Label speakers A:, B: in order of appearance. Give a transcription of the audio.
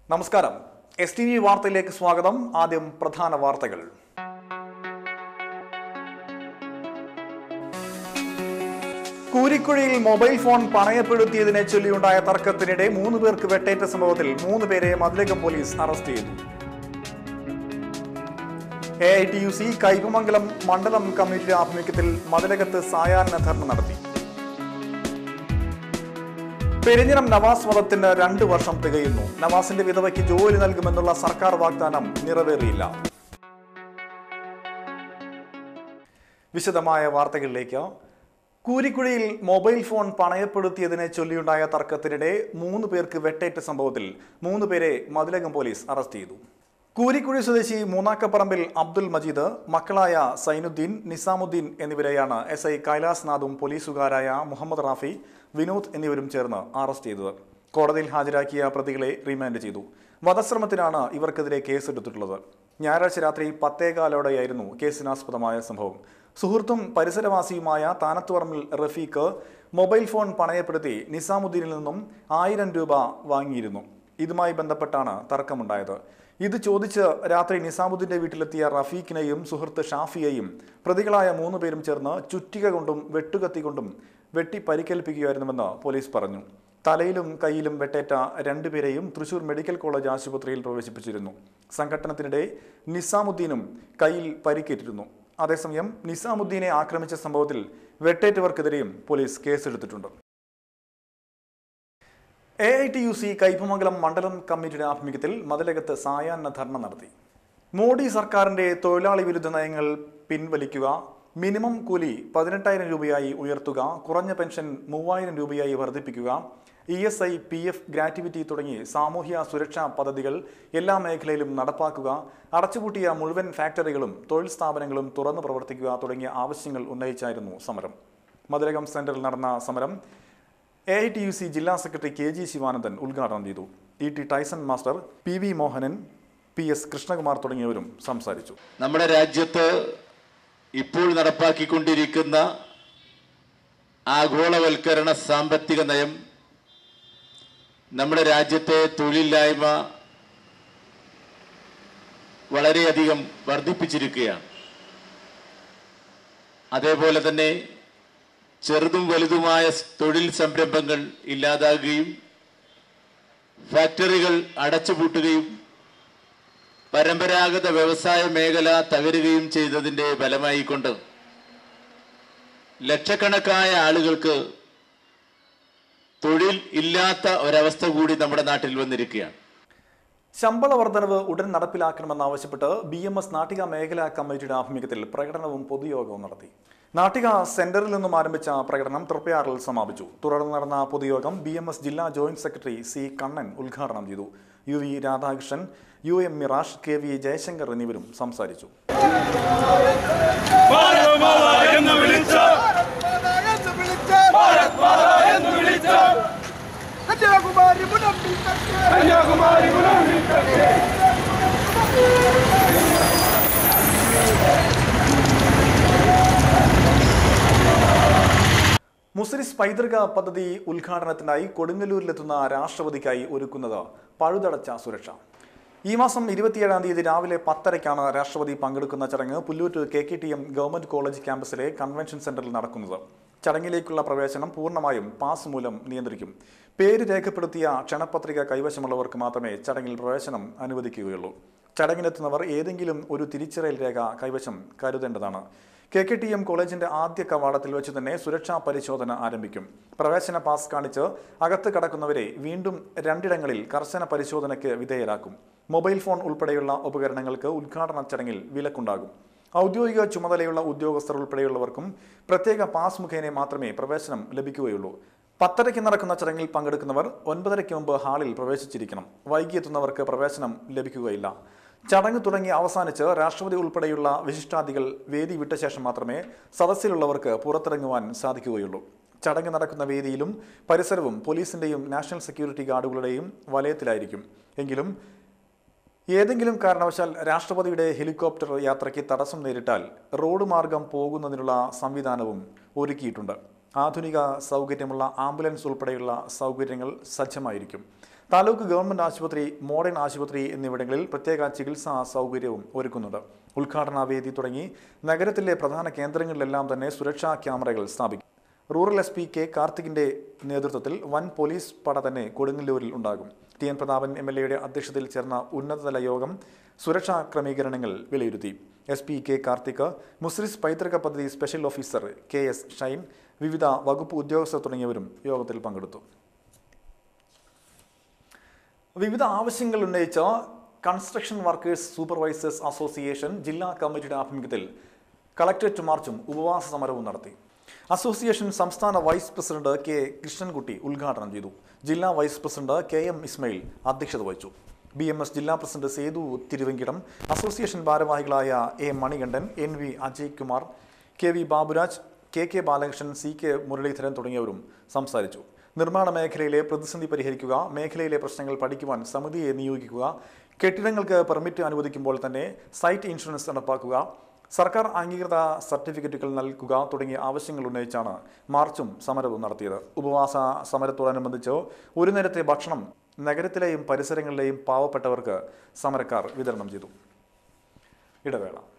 A: നമസ്കാരം S T V വാർത്തയിലേക്ക് സ്വാഗതം ആദ്യം പ്രധാന വാർത്തകൾ കൂരിക്കുഴിയിൽ മൊബൈൽ ഫോൺ പണയപ്പെടുത്തിയതിനെ ചൊല്ലിയുണ്ടായ തർക്കത്തിനിടെ മൂന്ന് പേർക്ക് വെട്ടേറ്റ സംഭവത്തിൽ മൂന്ന് പേരെ മതിലകം പോലീസ് അറസ്റ്റ് ചെയ്തു A I T U C Kaipamangalam മണ്ഡലം കമ്മിറ്റിയുടെ ആഭിമുഖ്യത്തിൽ മതിലകത്ത് സായാഹ്ന ധർണ നടത്തി പെരിഞ്ഞിരം നവാസ് വധത്തിന് രണ്ട് വർഷം തികയുന്നു നവാസിന്റെ വിധവയ്ക്ക് ജോലി നൽകുമെന്നുള്ള സർക്കാർ വാഗ്ദാനം നിറവേറിയില്ല വിശദമായ വാർത്തകളിലേക്ക് കൂരിക്കുഴിയിൽ മൊബൈൽ ഫോൺ പണയപ്പെടുത്തിയതിനെ ചൊല്ലിയുണ്ടായ തർക്കത്തിനിടെ മൂന്ന് പേർക്ക് വെട്ടേറ്റ സംഭവത്തിൽ മൂന്ന് പേരെ മതിലകം പോലീസ് അറസ്റ്റ് ചെയ്തു കൂരിക്കുഴി സ്വദേശി മൂന്നാക്കപ്പറമ്പിൽ അബ്ദുൽ മജീദ് മക്കളായ സൈനുദ്ദീൻ നിസാമുദ്ദീൻ എന്നിവരെയാണ് എസ് ഐ കൈലാസ്നാഥും പോലീസുകാരായ മുഹമ്മദ് റാഫി വിനോദ് എന്നിവരും ചേർന്ന് അറസ്റ്റ് ചെയ്തത് കോടതിയിൽ ഹാജരാക്കിയ പ്രതികളെ റിമാൻഡ് ചെയ്തു വധശ്രമത്തിനാണ് ഇവർക്കെതിരെ കേസെടുത്തിട്ടുള്ളത് ഞായറാഴ്ച രാത്രി പത്തേകാലോടെയായിരുന്നു കേസിനാസ്പദമായ സംഭവം സുഹൃത്തും പരിസരവാസിയുമായ താനത്തുപറമ്പിൽ റഫീഖ് മൊബൈൽ ഫോൺ പണയപ്പെടുത്തി നിസാമുദ്ദീനിൽ നിന്നും ആയിരം രൂപ വാങ്ങിയിരുന്നു ഇതുമായി ബന്ധപ്പെട്ടാണ് തർക്കമുണ്ടായത് ഇത് ചോദിച്ച് രാത്രി നിസാമുദ്ദീന്റെ വീട്ടിലെത്തിയ റഫീഖിനെയും സുഹൃത്ത് ഷാഫിയെയും പ്രതികളായ മൂന്ന് പേരും ചേർന്ന് ചുറ്റിക കൊണ്ടും വെട്ടുകത്തി കൊണ്ടും വെട്ടി പരിക്കേൽപ്പിക്കുകയായിരുന്നുവെന്ന് പോലീസ് പറഞ്ഞു തലയിലും കൈയിലും വെട്ടേറ്റ രണ്ടുപേരെയും തൃശൂർ മെഡിക്കൽ കോളേജ് ആശുപത്രിയിൽ പ്രവേശിപ്പിച്ചിരുന്നു സംഘട്ടനത്തിനിടെ നിസാമുദ്ദീനും കയ്യിൽ പരിക്കേറ്റിരുന്നു അതേസമയം നിസാമുദ്ദീനെ ആക്രമിച്ച സംഭവത്തിൽ വെട്ടേറ്റവർക്കെതിരെയും പോലീസ് കേസെടുത്തിട്ടുണ്ട് A I T U C Kaipamangalam മണ്ഡലം കമ്മിറ്റിയുടെ ആഭിമുഖ്യത്തിൽ മതിലകത്ത് സായാഹ്ന ധർണ നടത്തി മോഡി സർക്കാരിന്റെ തൊഴിലാളി വിരുദ്ധ നയങ്ങൾ പിൻവലിക്കുക മിനിമം കൂലി പതിനെട്ടായിരം രൂപയായി ഉയർത്തുക കുറഞ്ഞ പെൻഷൻ മൂവായിരം രൂപയായി വർദ്ധിപ്പിക്കുക E S I P F gratuity തുടങ്ങി സാമൂഹ്യ സുരക്ഷാ പദ്ധതികൾ എല്ലാ മേഖലയിലും നടപ്പാക്കുക അടച്ചുപൂട്ടിയ മുഴുവൻ ഫാക്ടറികളും തൊഴിൽ സ്ഥാപനങ്ങളും തുറന്നു പ്രവർത്തിക്കുക തുടങ്ങിയ ആവശ്യങ്ങൾ ഉന്നയിച്ചായിരുന്നു സമരം മതിലകം സെന്ററിൽ നടന്ന സമരം A I T U C ജില്ലാ സെക്രട്ടറി കെ ജി ശിവാനന്ദൻ ഉദ്ഘാടനം ചെയ്തു E T Tyson master P V Mohanan P S Krishnakumar തുടങ്ങിയവരും സംസാരിച്ചു
B: നമ്മുടെ രാജ്യത്ത് ഇപ്പോൾ നടപ്പാക്കിക്കൊണ്ടിരിക്കുന്ന ആഗോളവൽക്കരണ സാമ്പത്തിക നയം നമ്മുടെ രാജ്യത്തെ തൊഴിലില്ലായ്മ വളരെയധികം വർദ്ധിപ്പിച്ചിരിക്കുകയാണ് അതേപോലെ തന്നെ ചെറുതും വലുതുമായ തൊഴിൽ സംരംഭങ്ങൾ ഇല്ലാതാകുകയും ഫാക്ടറികൾ അടച്ചുപൂട്ടുകയും പരമ്പരാഗത വ്യവസായ മേഖല തകരുകയും ചെയ്തതിന്റെ ഫലമായിക്കൊണ്ട് ലക്ഷക്കണക്കായ ആളുകൾക്ക് തൊഴിൽ ഇല്ലാത്ത ഒരവസ്ഥ കൂടി നമ്മുടെ നാട്ടിൽ വന്നിരിക്കുകയാണ്
A: ശമ്പള വർധനവ് ഉടൻ നടപ്പിലാക്കണമെന്നാവശ്യപ്പെട്ട് ബി എം എസ് നാട്ടിക മേഖലാ കമ്മിറ്റിയുടെ ആഭിമുഖ്യത്തിൽ പ്രകടനവും പൊതുയോഗവും നടത്തി നാട്ടിക സെന്ററിൽ നിന്നും ആരംഭിച്ച പ്രകടനം തൃപ്പയാറിൽ സമാപിച്ചു തുടർന്ന് നടന്ന പൊതുയോഗം ബി എം എസ് ജില്ലാ ജോയിന്റ് സെക്രട്ടറി സി കണ്ണൻ ഉദ്ഘാടനം ചെയ്തു U V Radhakrishnan U M Mirash K V Jayashankar എന്നിവരും സംസാരിച്ചു
C: ഭാരത് മാതാ എന്ന് വിളിച്ച ഭാരത് മാതാ എന്ന് വിളിച്ച
D: കന്യാകുമാരി മുനമ്പിൽ തട്ട്
C: കന്യാകുമാരി മുനമ്പിൽ തട്ടി
A: മുസ്ലിസ് പൈതൃക പദ്ധതി ഉദ്ഘാടനത്തിനായി കൊടുങ്ങല്ലൂരിലെത്തുന്ന രാഷ്ട്രപതിക്കായി ഒരുക്കുന്നത് പഴുതടച്ച സുരക്ഷ ഈ മാസം ഇരുപത്തിയേഴാം തീയതി രാവിലെ പത്തരയ്ക്കാണ് രാഷ്ട്രപതി പങ്കെടുക്കുന്ന ചടങ്ങ് Pullut K K T M government college ക്യാമ്പസിലെ കൺവെൻഷൻ സെന്ററിൽ നടക്കുന്നത് ചടങ്ങിലേക്കുള്ള പ്രവേശനം പൂർണ്ണമായും പാസ് മൂലം നിയന്ത്രിക്കും പേര് രേഖപ്പെടുത്തിയ ക്ഷണപത്രിക കൈവശമുള്ളവർക്ക് മാത്രമേ ചടങ്ങിൽ പ്രവേശനം അനുവദിക്കുകയുള്ളൂ ചടങ്ങിനെത്തുന്നവർ ഏതെങ്കിലും ഒരു തിരിച്ചറിയൽ രേഖ കൈവശം കരുതേണ്ടതാണ് കെ കെ ടി എം കോളേജിന്റെ ആദ്യ കവാടത്തിൽ വെച്ച് തന്നെ സുരക്ഷാ പരിശോധന ആരംഭിക്കും പ്രവേശന പാസ് കാണിച്ച് അകത്ത് കടക്കുന്നവരെ വീണ്ടും രണ്ടിടങ്ങളിൽ കർശന പരിശോധനയ്ക്ക് വിധേയരാക്കും മൊബൈൽ ഫോൺ ഉൾപ്പെടെയുള്ള ഉപകരണങ്ങൾക്ക് ഉദ്ഘാടന ചടങ്ങിൽ വിലക്കുണ്ടാകും ഔദ്യോഗിക ചുമതലയുള്ള ഉദ്യോഗസ്ഥർ ഉൾപ്പെടെയുള്ളവർക്കും പ്രത്യേക പാസ് മുഖേന മാത്രമേ പ്രവേശനം ലഭിക്കുകയുള്ളൂ പത്തരയ്ക്ക് നടക്കുന്ന ചടങ്ങിൽ പങ്കെടുക്കുന്നവർ ഒൻപതരയ്ക്ക് മുമ്പ് ഹാളിൽ പ്രവേശിച്ചിരിക്കണം വൈകിയെത്തുന്നവർക്ക് പ്രവേശനം ലഭിക്കുകയില്ല ചടങ്ങ് തുടങ്ങി അവസാനിച്ച് രാഷ്ട്രപതി ഉൾപ്പെടെയുള്ള വിശിഷ്ടാദികൾ വേദി വിട്ട ശേഷം മാത്രമേ സദസ്സിലുള്ളവർക്ക് പുറത്തിറങ്ങുവാൻ സാധിക്കുകയുള്ളൂ ചടങ്ങ് നടക്കുന്ന വേദിയിലും പരിസരവും പോലീസിന്റെയും നാഷണൽ സെക്യൂരിറ്റി ഗാർഡുകളുടെയും വലയത്തിലായിരിക്കും എങ്കിലും ഏതെങ്കിലും കാരണവശാൽ രാഷ്ട്രപതിയുടെ ഹെലികോപ്റ്റർ യാത്രയ്ക്ക് തടസ്സം നേരിട്ടാൽ റോഡ് മാർഗം പോകുന്നതിനുള്ള സംവിധാനവും ഒരുക്കിയിട്ടുണ്ട് ആധുനിക സൗകര്യമുള്ള ആംബുലൻസ് ഉൾപ്പെടെയുള്ള സൗകര്യങ്ങൾ സജ്ജമായിരിക്കും താലൂക്ക് ഗവൺമെന്റ് ആശുപത്രി മോഡേൺ ആശുപത്രി എന്നിവിടങ്ങളിൽ പ്രത്യേക ചികിത്സാ സൗകര്യവും ഒരുക്കുന്നുണ്ട് ഉദ്ഘാടന വേദി തുടങ്ങി നഗരത്തിലെ പ്രധാന കേന്ദ്രങ്ങളിലെല്ലാം തന്നെ സുരക്ഷാ ക്യാമറകൾ സ്ഥാപിക്കും റൂറൽ എസ് പി കെ കാർത്തികിന്റെ നേതൃത്വത്തിൽ വൻ പോലീസ് പട തന്നെ കൊടുങ്ങല്ലൂരിൽ ഉണ്ടാകും T N Prathapan M L എയുടെ അധ്യക്ഷതയിൽ ചേർന്ന ഉന്നതതല യോഗം സുരക്ഷാ ക്രമീകരണങ്ങൾ വിലയിരുത്തി S P K Karthik Muziris പൈതൃക പദ്ധതി special officer K S Shine വിവിധ വകുപ്പ് ഉദ്യോഗസ്ഥർ തുടങ്ങിയവരും യോഗത്തിൽ പങ്കെടുത്തു വിവിധ ആവശ്യങ്ങൾ ഉന്നയിച്ച കൺസ്ട്രക്ഷൻ വർക്കേഴ്സ് സൂപ്പർവൈസേഴ്സ് അസോസിയേഷൻ ജില്ലാ കമ്മിറ്റിയുടെ ആഭിമുഖ്യത്തിൽ കളക്ടറേറ്റ് മാർച്ചും ഉപവാസ സമരവും നടത്തി അസോസിയേഷൻ സംസ്ഥാന വൈസ് പ്രസിഡന്റ് കെ കൃഷ്ണൻകുട്ടി ഉദ്ഘാടനം ചെയ്തു ജില്ലാ vice president K M Ismail അധ്യക്ഷത വഹിച്ചു ബി എം എസ് ജില്ലാ പ്രസിഡന്റ് സേതു തിരുവങ്കിടം അസോസിയേഷൻ ഭാരവാഹികളായ A Manikandan N V Ajay Kumar K V Baburaj K K Balakrishnan C K Muraleedharan തുടങ്ങിയവരും സംസാരിച്ചു നിർമ്മാണ മേഖലയിലെ പ്രതിസന്ധി പരിഹരിക്കുക മേഖലയിലെ പ്രശ്നങ്ങൾ പഠിക്കുവാൻ സമിതിയെ നിയോഗിക്കുക കെട്ടിടങ്ങൾക്ക് പെർമിറ്റ് അനുവദിക്കുമ്പോൾ തന്നെ സൈറ്റ് ഇൻഷുറൻസ് നടപ്പാക്കുക സർക്കാർ അംഗീകൃത സർട്ടിഫിക്കറ്റുകൾ നൽകുക തുടങ്ങിയ ആവശ്യങ്ങൾ ഉന്നയിച്ചാണ് മാർച്ചും സമരവും നടത്തിയത് ഉപവാസ സമരത്തോടനുബന്ധിച്ച് ഒരു നേരത്തെ ഭക്ഷണം നഗരത്തിലെയും പരിസരങ്ങളിലെയും പാവപ്പെട്ടവർക്ക് സമരക്കാർ വിതരണം ചെയ്തു ഇടവേള